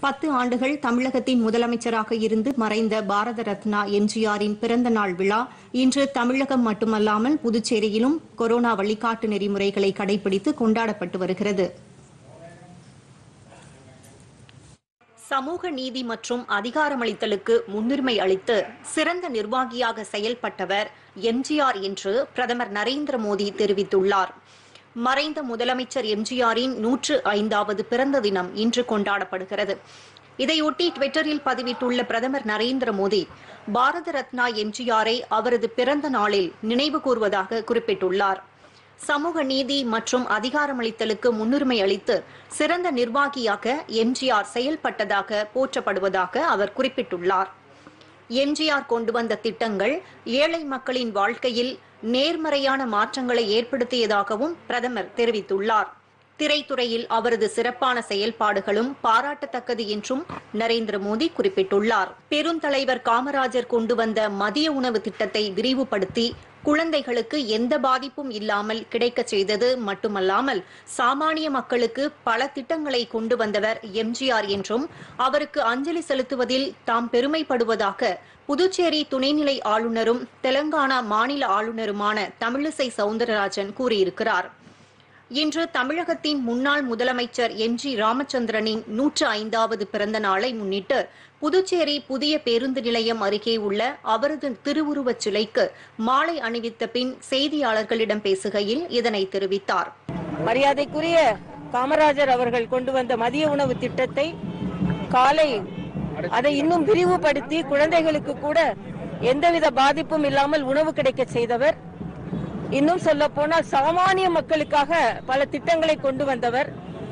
பத்து ஆண்டுகள் தமிழகத்தின் முதலமைச்சராக இருந்து மறைந்த பாரத ரத்னா எம்ஜிஆரின் பிறந்த நாள் விழா இன்று தமிழகம் மட்டுமல்லாமல் புதுச்சேரியிலும் கொரோனா வழிகாட்டு நெறிமுறைகளை கடைபிடித்து கொண்டாடப்பட்டு வருகிறது சமூக நீதி மற்றும் அதிகாரமளித்தலுக்கு முன்னுரிமை அளித்து சிறந்த நிர்வாகியாக செயல்பட்டவர் எம்ஜிஆர் என்று பிரதமர் நரேந்திர மோடி தெரிவித்துள்ளார் மறைந்த முதலமைச்சர் எம்ஜிஆரின் நூற்று ஐந்தாவது பிறந்த தினம் இன்று கொண்டாடப்படுகிறது இதையொட்டி டுவிட்டரில் பதிவிட்டுள்ள பிரதமர் நரேந்திர மோடி பாரத ரத்னா எம்ஜிஆரை அவரது பிறந்த நாளில் நினைவு கூர்வதாக குறிப்பிட்டுள்ளார் சமூக நீதி மற்றும் அதிகாரமளித்தலுக்கு முன்னுரிமை அளித்து சிறந்த நிர்வாகியாக எம்ஜிஆர் செயல்பட்டதாக போற்றப்படுவதாக அவர் குறிப்பிட்டுள்ளார் எம்ஜிஆர் கொண்டு வந்த திட்டங்கள் ஏழை மக்களின் வாழ்க்கையில் நேர்மறையான மாற்றங்களை ஏற்படுத்தியதாகவும் பிரதமர் தெரிவித்துள்ளார் திரைத்துறையில் அவரது சிறப்பான செயல்பாடுகளும் பாராட்டத்தக்கது என்றும் நரேந்திர மோடி குறிப்பிட்டுள்ளார் பெருந்தலைவர் காமராஜர் கொண்டு வந்த மதிய உணவு திட்டத்தை விரிவுபடுத்தி குழந்தைகளுக்கு எந்த பாதிப்பும் இல்லாமல் கிடைக்கச் செய்தது மட்டுமல்லாமல் சாமானிய மக்களுக்கு பல திட்டங்களை கொண்டு வந்தவர் எம்ஜிஆர் என்றும் அவருக்கு அஞ்சலி செலுத்துவதில் தாம் பெருமைப்படுவதாக புதுச்சேரி துணைநிலை ஆளுநரும் தெலங்கானா மாநில ஆளுநருமான தமிழிசை சவுந்தரராஜன் கூறியிருக்கிறார் இன்று தமிழகத்தின் முன்னாள் முதலமைச்சர் எம் ஜி ராமச்சந்திரனின் நூற்று ஐந்தாவது பிறந்த நாளை முன்னிட்டு புதுச்சேரி புதிய பேருந்து நிலையம் அருகே உள்ள அவரது திருவுருவச் சிலைக்கு மாலை அணிவித்த பின் செய்தியாளர்களிடம் பேசுகையில் இதனை தெரிவித்தார் மரியாதைக்குரிய காமராஜர் அவர்கள் கொண்டு வந்த மதிய உணவு திட்டத்தை காலை அதை இன்னும் விரிவுபடுத்தி குழந்தைகளுக்கு கூட எந்தவித பாதிப்பும் இல்லாமல் உணவு கிடைக்க செய்தவர் இன்னும் சொல்ல போனால் சாமானிய மக்களுக்காக பல திட்டங்களை கொண்டு வந்தவர்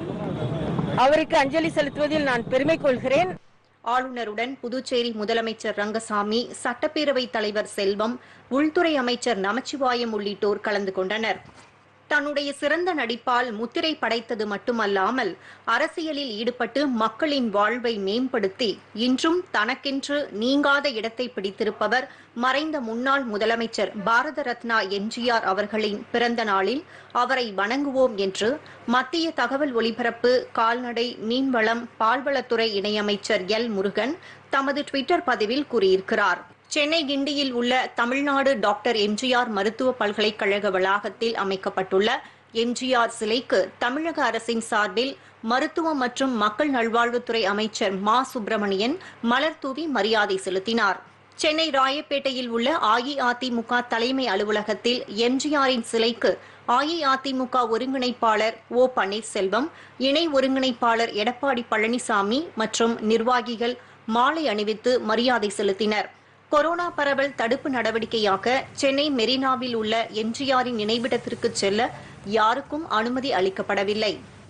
அவருக்கு அஞ்சலி செலுத்துவதில் நான் பெருமை கொள்கிறேன் ஆளுநருடன் புதுச்சேரி முதலமைச்சர் ரங்கசாமி சட்டப்பேரவைத் தலைவர் செல்வம் உள்துறை அமைச்சர் நமச்சிவாயம் உள்ளிட்டோர் கலந்து கொண்டனர் தன்னுடைய சிறந்த நடிப்பால் முத்திரை படைத்தது மட்டுமல்லாமல் அரசியலில் ஈடுபட்டு மக்களின் வாழ்வை மேம்படுத்தி இன்றும் தனக்கென்று நீங்காத இடத்தை பிடித்திருப்பவர் மறைந்த முன்னாள் முதலமைச்சர் பாரத ரத்னா எம்ஜிஆர் அவர்களின் பிறந்த நாளில் அவரை வணங்குவோம் என்று மத்திய தகவல் ஒலிபரப்பு கால்நடை மீன்வளம் பால்வளத்துறை இணையமைச்சர் எல் முருகன் தமது டுவிட்டர் பதிவில் கூறியிருக்கிறார் சென்னை கிண்டியில் உள்ள தமிழ்நாடு டாக்டர் எம்ஜிஆர் மருத்துவ பல்கலைக்கழக வளாகத்தில் அமைக்கப்பட்டுள்ள எம்ஜிஆர் சிலைக்கு தமிழக அரசின் சார்பில் மருத்துவ மற்றும் மக்கள் நல்வாழ்வுத்துறை அமைச்சர் மா சுப்பிரமணியன் மலர் தூவி மரியாதை செலுத்தினார் சென்னை ராயப்பேட்டையில் உள்ள அஇஅதிமுக தலைமை அலுவலகத்தில் எம்ஜிஆரின் சிலைக்கு அஇஅதிமுக ஒருங்கிணைப்பாளர் ஓ பன்னீர்செல்வம் இணை ஒருங்கிணைப்பாளர் எடப்பாடி பழனிசாமி மற்றும் நிர்வாகிகள் மாலை அணிவித்து மரியாதை செலுத்தினர் கொரோனா பரவல் தடுப்பு நடவடிக்கையாக சென்னை மெரினாவில் உள்ள எம்ஜிஆரின் நினைவிடத்திற்கு செல்ல யாருக்கும் அனுமதி அளிக்கப்படவில்லை